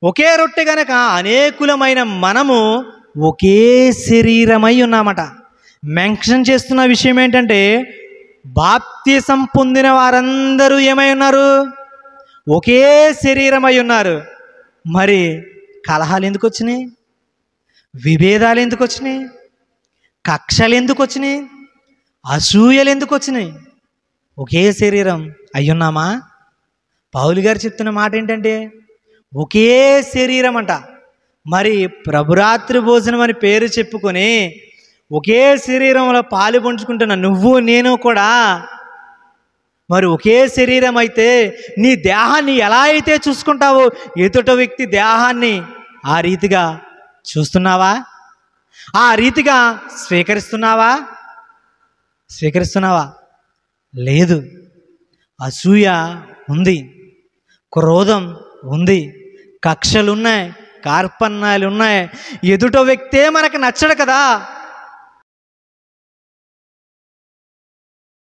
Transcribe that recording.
ఒకే రొట్టె గనక అనేకులమైన మనము ఒకే శరీరమై ఉన్నామట మెన్షన్ చేస్తున్న విషయం ఏంటంటే బాప్తిసం పొందిన వారందరూ ఏమై ఉన్నారు ఒకే శరీరమై ఉన్నారు మరి కలహాలు ఎందుకు వచ్చినాయి విభేదాలు ఎందుకు వచ్చినాయి కక్షలు ఎందుకు వచ్చినాయి అసూయలు ఎందుకు వచ్చినాయి ఒకే శరీరం అయ్యున్నామా పౌలు గారు చెప్తున్న మాట ఏంటంటే ఒకే శరీరం అంట మరి ప్రభురాత్రి భోజనం అని పేరు చెప్పుకొని ఒకే శరీరంలో పాలు పంచుకుంటున్న నువ్వు నేను కూడా మరి ఒకే శరీరం అయితే నీ దేహాన్ని ఎలా అయితే చూసుకుంటావో ఎదుట వ్యక్తి దేహాన్ని ఆ రీతిగా చూస్తున్నావా ఆ రీతిగా స్వీకరిస్తున్నావా స్వీకరిస్తున్నావా లేదు అసూయ ఉంది క్రోధం ఉంది కక్షలు ఉన్నాయి కార్పణ్యాలు ఉన్నాయి ఎదుట వ్యక్తే మనకు నచ్చడు కదా